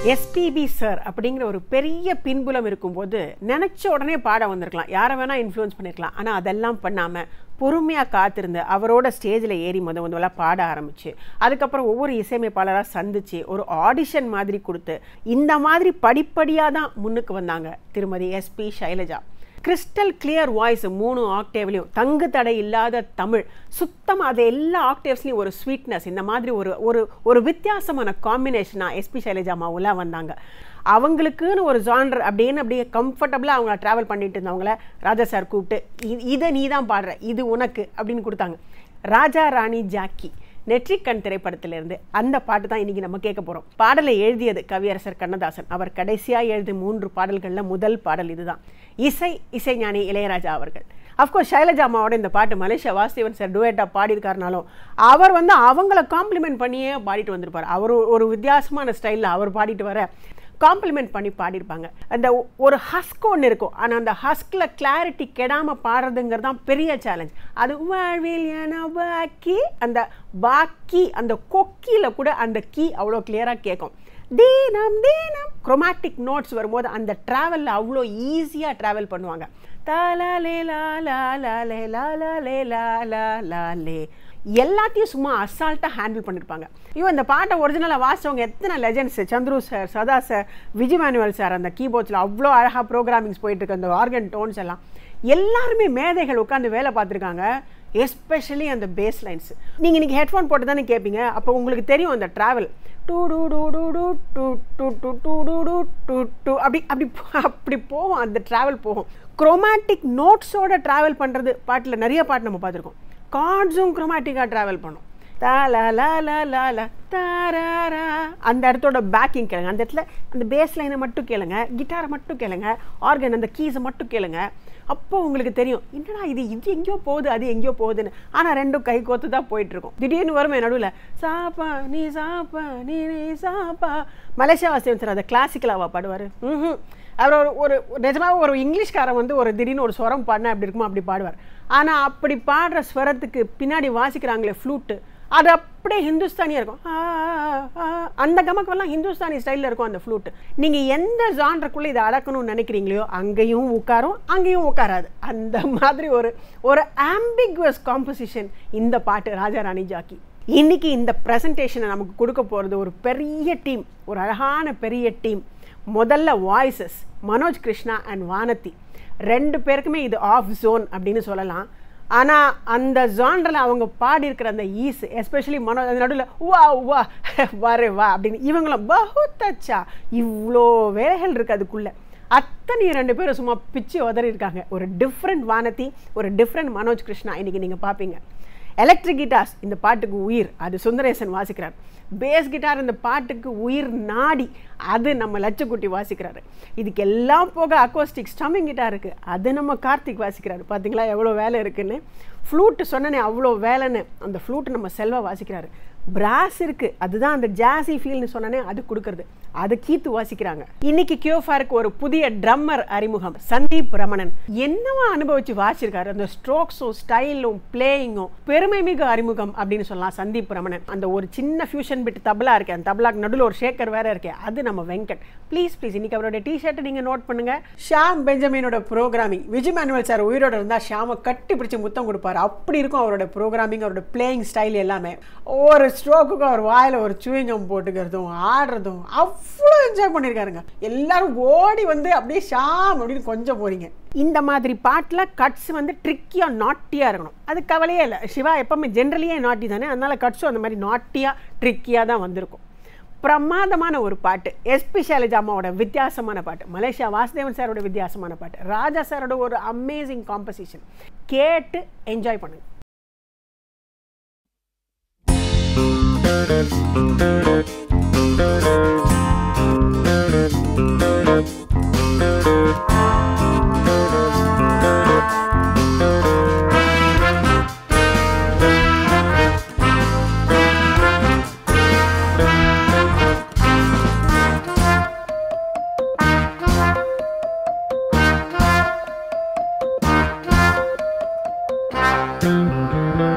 SPB sir அப்படிங்கிற ஒரு பெரிய பின்புலம் இருக்கும்போது நினச்ச உடனே பாட வந்திருக்கலாம் யாரை வேணால் இன்ஃப்ளூயன்ஸ் பண்ணியிருக்கலாம் ஆனால் அதெல்லாம் பண்ணாமல் பொறுமையாக காத்திருந்து அவரோட ஸ்டேஜில் ஏறி முத முதல்ல பாட ஆரம்பிச்சு அதுக்கப்புறம் ஒவ்வொரு இசையமைப்பாளராக சந்திச்சு ஒரு ஆடிஷன் மாதிரி கொடுத்து இந்த மாதிரி படிப்படியாக தான் முன்னுக்கு வந்தாங்க திருமதி SP Sailaja crystal clear voice மூணு ஆக்டேவ்லையும் தங்கு தடை இல்லாத தமிழ் சுத்தமாக அது எல்லா ஆக்டேவ்ஸ்லையும் ஒரு ஸ்வீட்னஸ் இந்த மாதிரி ஒரு ஒரு ஒரு வித்தியாசமான காம்பினேஷனாக எஸ்பி சைலஜா அம்மாவுலாம் வந்தாங்க அவங்களுக்குன்னு ஒரு ஜான்டர் அப்படின்னு அப்படியே கம்ஃபர்டபுளாக அவங்க ட்ராவல் பண்ணிட்டு இருந்தவங்கள ராஜா சார் கூப்பிட்டு "இ- இதை நீ தான் பாடுற இது உனக்கு அப்படின்னு கொடுத்தாங்க ராஜா ராணி ஜாக்கி நெற்றிக்கண் திரைப்படத்திலிருந்து அந்த பாட்டு தான் இன்னைக்கு நம்ம கேட்க போகிறோம் பாடலை எழுதியது கவியரசர் கண்ணதாசன் அவர் கடைசியாக எழுதிய மூன்று பாடல்களில் முதல் பாடல் இதுதான் இசை இசைஞானி இளையராஜா அவர்கள் அஃப்கோர்ஸ் சைலஜா அம்மாவோட இந்த பாட்டு மலேசியா வாசுதேவன் சார் டுவேட்டாக பாடியிருக்காருனாலும் அவர் வந்து அவங்கள காம்ப்ளிமெண்ட் பண்ணியே பாடிட்டு வந்திருப்பார் அவர் ஒரு வித்தியாசமான ஸ்டைலில் அவர் பாடிட்டு வர காம்ப்ளிமெண்ட் பண்ணி பாடியிருப்பாங்க அந்த ஒ- ஒரு ஹஸ்க் ஒன்று இருக்கும் ஆனால் அந்த ஹஸ்கில் கிளாரிட்டி கெடாமல் பாடுறதுங்கிறது தான் பெரிய சேலஞ்ச் அது வாழ்வில் என பாக்கி அந்த பாக்கி அந்த கொக்கியில் கூட அந்த கீ அவ்வளோ கிளியராக கேட்கும் தீனம் தீனம் குரோமாட்டிக் நோட்ஸ் வரும்போது அந்த ட்ராவலில் அவ்வளோ ஈஸியாக ட்ராவல் பண்ணுவாங்க தாலா லே லா லா லா லே லா லா லே லா லா லா லே எல்லாத்தையும் சும்மா அசால்ட்டாக ஹேண்டில் பண்ணியிருப்பாங்க ஐயோ இந்த பாட்டை ஒரிஜினலாக வாசிச்சவங்க எத்தனை legends Chandru sir Sadha sir Vijay Manuel sir அந்த கீபோர்ட்ஸில் அவ்வளோ அழகாக ப்ரோக்ராமிங்ஸ் போயிட்டுருக்கு அந்த ஆர்கன் டோன்ஸ் எல்லாம் எல்லாருமே மேதைகள் உட்காந்து வேலை பார்த்துருக்காங்க எஸ்பெஷலி அந்த பேஸ் லைன்ஸ் நீங்கள் இன்றைக்கி ஹெட்ஃபோன் போட்டு தானே கேட்பீங்க அப்போ உங்களுக்கு தெரியும் அந்த ட்ராவல் டூ டூ டூ டூ டூ டூ டூ டூ டூ டூ டூ டூ டூ அப்படி அப்படி போ- அப்படி போகும் அந்த ட்ராவல் போகும் குரோமாட்டிக் நோட்ஸோட ட்ராவல் பண்ணுறது பாட்டில் நிறைய பாட்டு நம்ம பார்த்துருக்கோம் கார்ட்ஸும் குரோமாட்டிக்காக ட்ராவல் பண்ணும் தா லா லா லா லா லா தாராரா அந்த இடத்தோட பேக்கிங் கேளுங்க அந்த இடத்துல அந்த பேஸ் லைனை மட்டும் கேளுங்க கிட்டாரை மட்டும் கேளுங்க ஆர்கன் அந்த கீஸை மட்டும் கேளுங்க அப்போ உங்களுக்கு தெரியும் என்னடா இது இது எங்கேயோ போகுது அது எங்கேயோ போகுதுன்னு ஆனால் ரெண்டும் கை கோத்து தான் போயிட்டு இருக்கும் திடீர்னு வருமே நடுவில் சாப்பா நீ சாப்பா நீ நீ சாப்பா மலேசியா வாசியம் சார் அதை கிளாசிக்கலாவா பாடுவார் ம் அவர் ஒரு ஒரு நிஜமாக ஒரு இங்கிலீஷ்காரன் வந்து ஒரு திடீர்னு ஒரு ஸ்வரம் பாடினா அப்படி இருக்குமோ அப்படி பாடுவார் ஆனால் அப்படி பாடுற ஸ்வரத்துக்கு பின்னாடி வாசிக்கிறாங்களே ஃப்ளூட்டு அது அப்படியே ஹிந்துஸ்தானியாக இருக்கும் ஆ, ஆ, ஆ. அந்த கமக்கெல்லாம் ஹிந்துஸ்தானி ஸ்டைலில் இருக்கும் அந்த ஃப்ளூட் நீங்கள் எந்த ஜான்ருக்குள்ளே இதை அடக்கணும்னு நினைக்கிறீங்களோ அங்கேயும் உட்காரும் அங்கேயும் உட்காராது அந்த மாதிரி ஒரு ஒரு ஆம்பிகுவஸ் காம்போசிஷன் இந்த பாட்டு ராஜாராணி ஜாக்கி இன்னைக்கு இந்த ப்ரெசன்டேஷனை நமக்கு கொடுக்க போகிறது ஒரு பெரிய டீம் ஒரு அழகான பெரிய டீம் முதல்ல வாய்ஸஸ் மனோஜ் கிருஷ்ணா அண்ட் வானதி ரெண்டு பேருக்குமே இது ஆஃப் ஜோன் அப்படின்னு சொல்லலாம் ஆனால் அந்த ஜான்ரில் அவங்க பாடியிருக்கிற அந்த ஈஸ் எஸ்பெஷலி மனோ அந்த நடுவில் வா வா வரே வா அப்படின்னு இவங்களும் பகுத் அச்சா இவ்வளோ வேலைகள் இருக்குது அதுக்குள்ளே அத்தனை ரெண்டு பேரும் சும்மா பிச்சு உதறி இருக்காங்க ஒரு டிஃப்ரெண்ட் வானதி ஒரு டிஃப்ரெண்ட் மனோஜ் கிருஷ்ணா இன்னைக்கு நீங்கள் பார்ப்பீங்க எலக்ட்ரிக் கிட்டார்ஸ் இந்த பாட்டுக்கு உயிர் அது சுந்தரேசன் வாசிக்கிறார் பேஸ் கிட்டார் இந்த பாட்டுக்கு உயிர் நாடி அது நம்ம லட்சக்குட்டி வாசிக்கிறாரு இதுக்கு எல்லாம் போக அக்கோஸ்டிக் ஸ்டமிங் கிட்டார் இருக்குது அது நம்ம கார்த்திக் வாசிக்கிறாரு பார்த்தீங்களா எவ்வளோ வேலை இருக்குன்னு ஃப்ளூட்டு சொன்னனே அவ்வளோ வேலைன்னு அந்த ஃப்ளூட் நம்ம செல்வா வாசிக்கிறாரு பிராஸ் இருக்குது அதுதான் அந்த ஜாஸி ஃபீல்னு சொன்னனே அது கொடுக்கறது அது கீத்து வாசிக்கிறாங்க இன்னைக்கு கியோஃபாருக்கு ஒரு புதிய ட்ரம்மர் அறிமுகம் சந்தீப் ரமணன் என்னவா அனுபவிச்சு வாசிச்சிருக்காரு அந்த ஸ்ட்ரோக்ஸும் ஸ்டைலும் பிளேயிங்கும் பெருமை மிகு அறிமுகம் அப்படின்னு சொல்லலாம் சந்தீப் ரமணன் அந்த ஒரு சின்ன ஃபியூஷன் பிட் தபலா இருக்கு அந்த தபலாக்கு நடுவில் ஒரு ஷேக்கர் வேற இருக்கு அது நம்ம வெங்கட் ப்ளீஸ் ப்ளீஸ் இன்னைக்கு அவரோட டிஷர்ட்டை நீங்க நோட் பண்ணுங்க ஷாம் பெஞ்சமினோட ப்ரோக்ராமிங் விஜய் மேனுவல் சார் உயிரோட இருந்தால் ஷாமை கட்டி பிடிச்சு முத்தம் கொடுப்பாரு அப்படி இருக்கும் அவரோட ப்ரோக்ராமிங் அவரோட பிளேயிங் ஸ்டைல் எல்லாமே ஒரு ஸ்ட்ரோக்குக்கு அவர் வாயில் ஒரு சூயிங்கம் போட்டுக்கிறதும் ஆடுறதும் அவ்வளோ என்ஜாய் பண்ணியிருக்காருங்க எல்லாரும் ஓடி வந்து அப்படியே ஷாம் அப்படின்னு கொஞ்சம் போறீங்க இந்த மாதிரி பாட்டில் கட்ஸ் வந்து ட்ரிக்கியாக நாட்டியாக இருக்கணும் அது கவலையே இல்லை சிவா எப்பவுமே ஜென்ரலியே நாட்டி தானே அதனால கட்ஸும் அந்த மாதிரி நாட்டியாக ட்ரிக்கியாக தான் வந்திருக்கும் பிரமாதமான ஒரு பாட்டு எஸ்பி சைலஜா அம்மாவோட வித்தியாசமான பாட்டு மலேசியா வாசுதேவன் சாரோட வித்தியாசமான பாட்டு ராஜா சாரோட ஒரு அமேசிங் காம்போசிஷன் கேட்டு என்ஜாய் பண்ணுங்க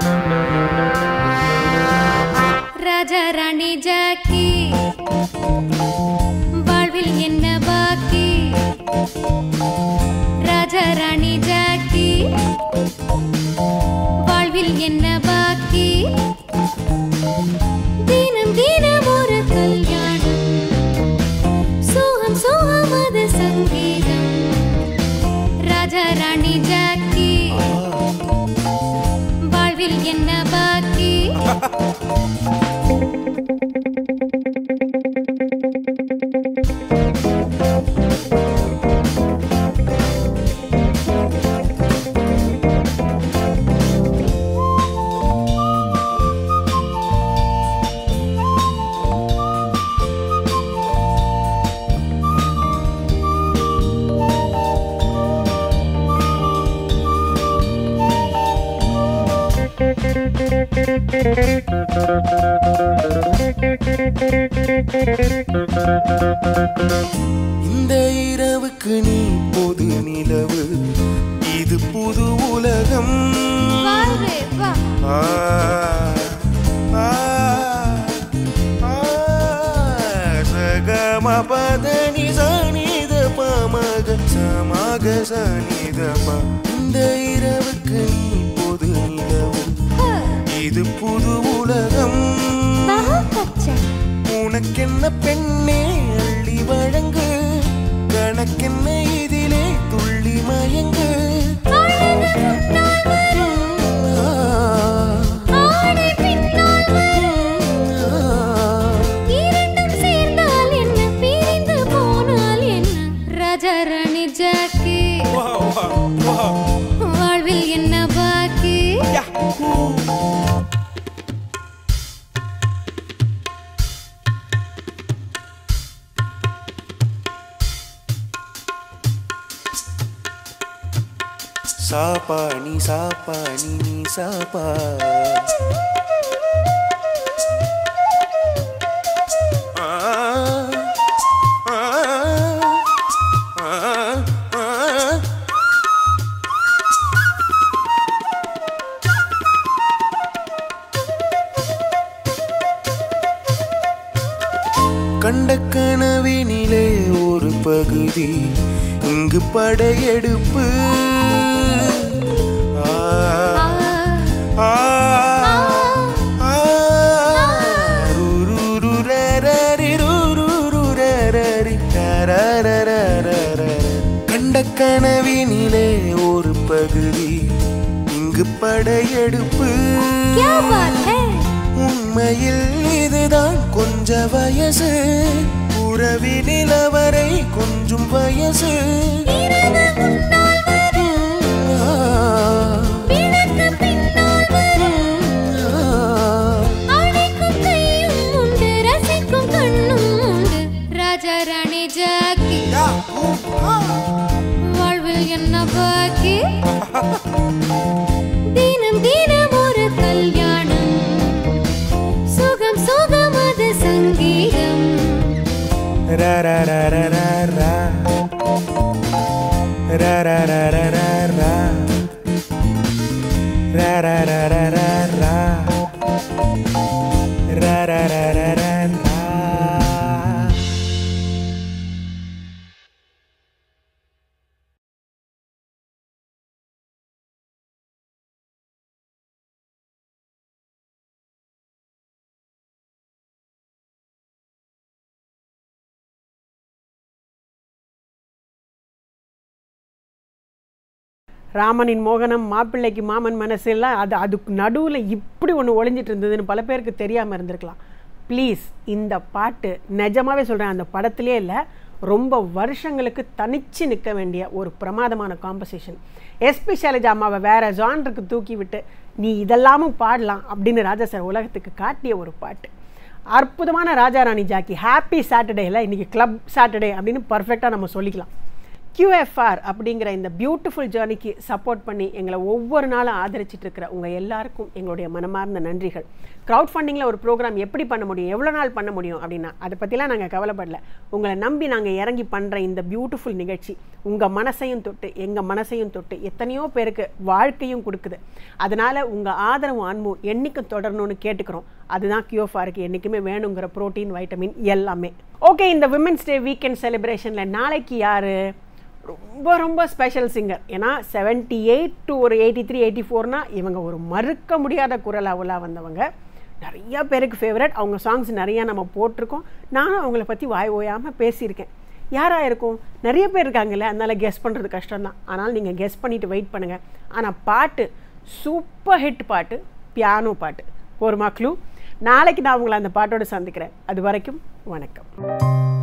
राजा रानी जाकी இந்த இரவுக்கு நீ பொது நிலவு இது புது உலகம் வாழ்வே வா ஆ, ஆ, ஆ, சகம பத நி சனித பமக சமக சனித ப இந்த இரவுக்கு நீ பொது நிலவு இது புது உலகம் பச்சை உனக்கென்ன பெண்ணே அள்ளி வழங்கு கணக்கென்ன இதிலே துள்ளி மயங்கு ஆடை பின்னால் இரண்டும் சேர்ந்தால் என்ன பிரிந்து போனால் என்ன ராஜாராணி ஜாக்கி வாழ்வில் என்ன பாக்கி சாப்பா நீ சாப்பா நீ நீ சாப்பா ஆ, ஆ, ஆ, ஆ. கண்ட கனவினிலே ஒரு பகுதி இங்கு படையெடுப்பு ஆ, ஆ, ஆ, ருருருரரரி, ருருருரரரி, ரரரரரரர. கண்ட கனவினிலே ஒரு பகுதி இங்கு படையெடுப்பு क्या बात है உண்மையில் இதுதான் கொஞ்ச வயசு உறவி நிலவரை கொஞ்சம் வயசு இரவு முன்னால் வரும் ஆ, விளக்கு பின்னால் வரும் ஆ, அழைக்கும் கையும் உண்டு ரசிக்கும் கண்ணும் உண்டு ராஜாராணி ஜாக்கி வாழ்வில் என்ன பாக்கி தினம் தினம் ஒரு கல்யாணம் சுகம் சுகம் அது சங்கீதம் ரரரரரரா. ரரரரரரா. ரரரரரரா. ரரரரரரா. ராமனின் மோகனம் மாப்பிள்ளைக்கு மாமன் மனசு எல்லாம் அது அதுக்கு நடுவில் இப்படி ஒன்று ஒளிஞ்சிட்டு இருந்ததுன்னு பல பேருக்கு தெரியாமல் இருந்திருக்கலாம் ப்ளீஸ் இந்த பாட்டு நிஜமாவே சொல்கிறேன் அந்த படத்திலே இல்லை ரொம்ப வருஷங்களுக்கு தனிச்சு நிற்க வேண்டிய ஒரு பிரமாதமான காம்பசிஷன் எஸ்பி சைலஜா அம்மாவை வேற ஜான்ருக்கு தூக்கி விட்டு நீ இதெல்லாமும் பாடலாம் அப்படின்னு ராஜா சார் உலகத்துக்கு காட்டிய ஒரு பாட்டு அற்புதமான ராஜாராணி ஜாக்கி ஹாப்பி சாட்டர்டேல இன்னைக்கு கிளப் சாட்டர்டே அப்படின்னு பர்ஃபெக்டாக நம்ம சொல்லிக்கலாம் QFR அப்படிங்கிற இந்த பியூட்டிஃபுல் ஜேர்னிக்கு சப்போர்ட் பண்ணி எங்களை ஒவ்வொரு நாளும் ஆதரிச்சிட்டு இருக்கிற உங்கள் எல்லாருக்கும் எங்களுடைய மனமார்ந்த நன்றிகள் க்ரௌட் ஃபண்டிங்கில் ஒரு ப்ரோக்ராம் எப்படி பண்ண முடியும் எவ்வளோ நாள் பண்ண முடியும் அப்படின்னா அதை பற்றிலாம் நாங்கள் கவலைப்படல உங்களை நம்பி நாங்கள் இறங்கி பண்ணுற இந்த பியூட்டிஃபுல் நிகழ்ச்சி உங்கள் மனசையும் தொட்டு எங்கள் மனசையும் தொட்டு எத்தனையோ பேருக்கு வாழ்க்கையும் கொடுக்குது அதனால் உங்கள் ஆதரவும் அன்பும் என்னைக்கும் தொடரணும்னு கேட்டுக்கிறோம் அதுதான் கியூஎஃப்ஆருக்கு என்றைக்குமே வேணுங்கிற புரோட்டீன் வைட்டமின் எல்லாமே ஓகே இந்த விமென்ஸ் டே வீக்கெண்ட் செலிப்ரேஷனில் நாளைக்கு யார் ரொம்ப ரொம்ப ஸ்பெஷல் சிங்கர் ஏன்னா செவன்ட்டி எயிட் டு ஒரு எயிட்டி த்ரீ எயிட்டி ஃபோர்னா இவங்க ஒரு மறுக்க முடியாத குரல் அவளா வந்தவங்க நிறைய பேருக்கு ஃபேவரட் அவங்க சாங்ஸ் நிறையா நம்ம போட்டிருக்கோம் நானும் அவங்கள பற்றி வாய் ஓயாமல் பேசியிருக்கேன் யாராக இருக்கும் நிறைய பேர் இருக்காங்கல்ல அதனால் கெஸ் பண்ணுறது கஷ்டம்தான் ஆனால் நீங்கள் கெஸ் பண்ணிவிட்டு வெயிட் பண்ணுங்கள் ஆனால் பாட்டு சூப்பர் ஹிட் பாட்டு பியானோ பாட்டு போருமா க்ளூ நாளைக்கு நான் உங்களை அந்த பாட்டோட சந்திக்கிறேன் அது வரைக்கும் வணக்கம்